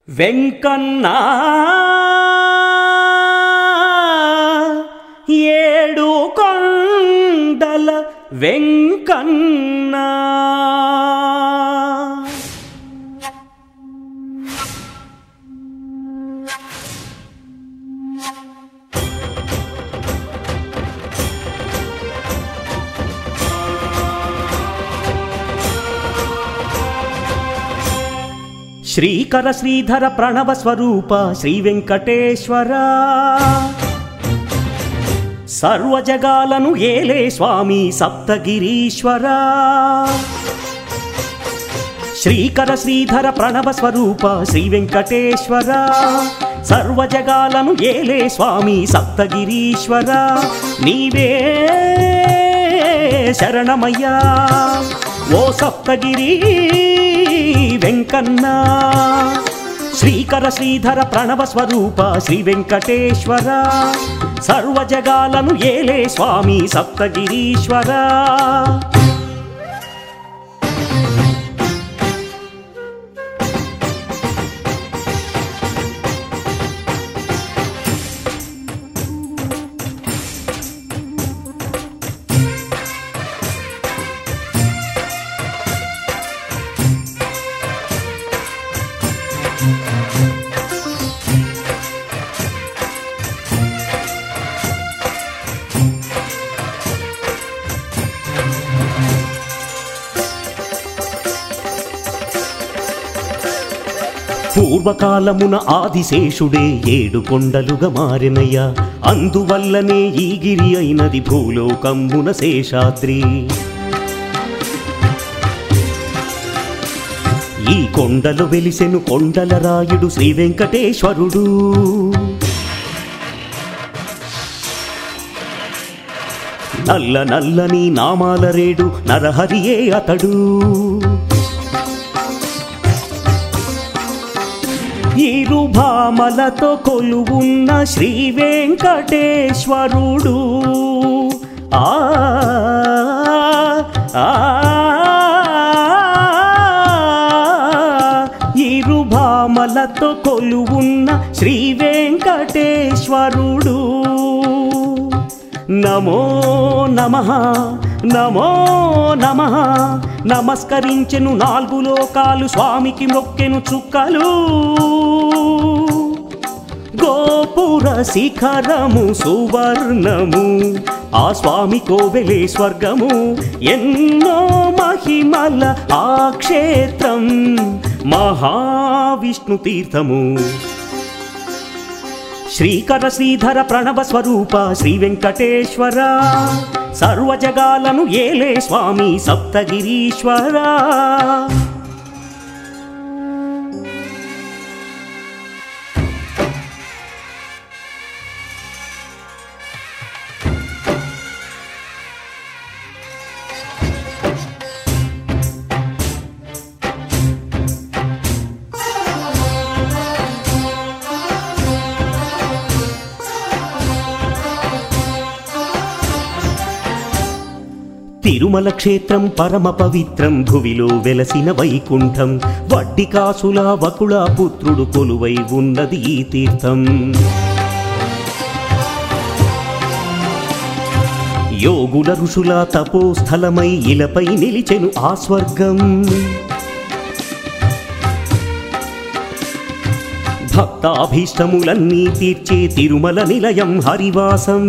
వెంకన్న ఏడు కొండల వెంకన్న శ్రీకర శ్రీధర ప్రణవ స్వరూప శ్రీ వెంకటేశ్వర సర్వజగాలను ఏలే స్వామి సప్తగిరీశ్వర శ్రీకర శ్రీధర ప్రణవ స్వరూప శ్రీ వెంకటేశ్వర సర్వజగాలను ఏలే స్వామి సప్తగిరీశ్వర నీవే శరణమయ్యా ఓ సప్తగిరి వెంకన్న శ్రీకర శ్రీధర ప్రణవ స్వరూప శ్రీ వెంకటేశ్వర సర్వజగాలను ఏలే స్వామి సప్తగిరీశ్వర పూర్వకాలమున ఆదిశేషుడే ఏడు కొండలుగా మారినయ్యా అందువల్లనే ఈ గిరి అయినది భూలోకమ్మున శేషాద్రి ఈ కొండలు వెలిసెను కొండల రాయుడు శ్రీ వెంకటేశ్వరుడు నల్ల నల్లని నామాల రేడు నరహరియే అతడు ఇరుభామలతో కొలువున్న శ్రీ వెంకటేశ్వరుడు ఆ ఆ, ఇరుభామలతో కొలువున్న శ్రీ వెంకటేశ్వరుడు నమో నమ నమో నమ నమస్కరించెను నాలుగు లోకాలు స్వామికి మొక్కెను చుక్కలు గోపుర శిఖరము సువర్ణము ఆ స్వామి కోవెలే స్వర్గము ఎన్నో మహిమల ఆ క్షేత్రం మహావిష్ణు తీర్థము శ్రీకర శ్రీధర ప్రణవ స్వరూప శ్రీ వెంకటేశ్వర సర్వజగాలను ఏలే స్వామి సప్తగిరీశ్వర తిరుమల క్షేత్రం పరమ పవిత్రం భువిలో వెలసిన వైకుంఠం వడ్డి కాసుల వకుళ పుత్రుడు కొలువై ఉన్నది ఈ తీర్థం యోగుల ఋషుల తపోస్థలమై ఇలపై నిలిచెను ఆ స్వర్గం భక్తాభీష్టములన్నీ తీర్చే తిరుమల నిలయం హరివాసం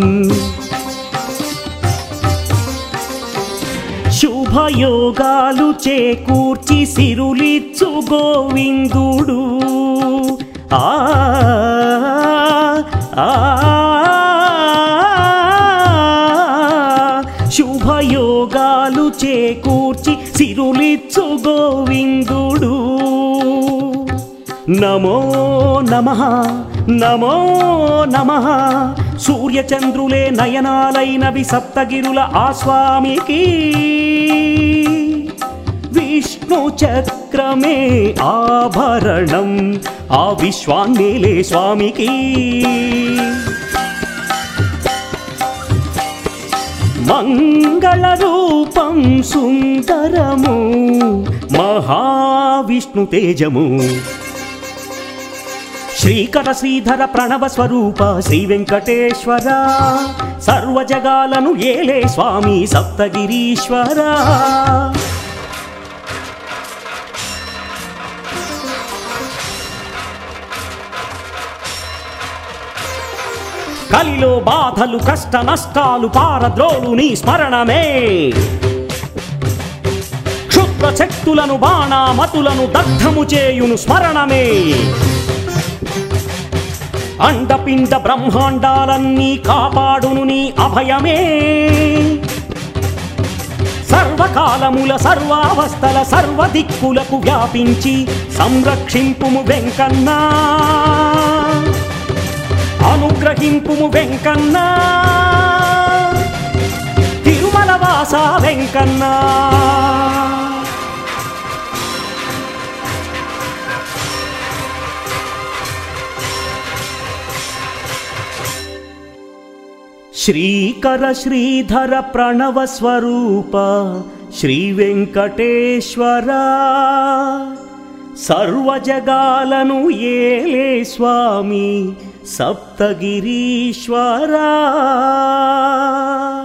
శుభయోగాలు చేకూర్చి సిరులిచ్చు గోవిందుడు ఆ ఆ, శుభయోగాలు చేకూర్చి సిరులిచ్చు గోవిందుడు నమో నమ నమో నమ సూర్యచంద్రులే నయనాలైనవి సప్తగిరుల ఆ స్వామికి విష్ణు చక్రమే ఆభరణం ఆ విశ్వాన్నేలే స్వామికి మంగళ రూపం సుందరము మహావిష్ణు తేజము శ్రీకర శ్రీధర ప్రణవ స్వరూప శ్రీ వెంకటేశ్వర సర్వజగాలను ఏలే స్వామి సప్తగిరీశ్వర కలిలో బాధలు కష్ట నష్టాలు పారద్రోలు నీ స్మరణమే క్షుద్ర శక్తులను బాణామతులను దగ్ధము చేయును స్మరణమే అండపిండ బ్రహ్మాండాలన్నీ కాపాడును నీ అభయమే సర్వకాలముల సర్వావస్థల సర్వ దిక్కులకు వ్యాపించి సంరక్షింపుము వెంకన్నా అనుగ్రహింపుము వెంకన్నా తిరుమల వాస వెంకన్నా శ్రీకర శ్రీధర ప్రణవ స్వరూప శ్రీ వెంకటేశ్వర సర్వజగాలను ఏలే స్వామి సప్తగిరీశ్వరా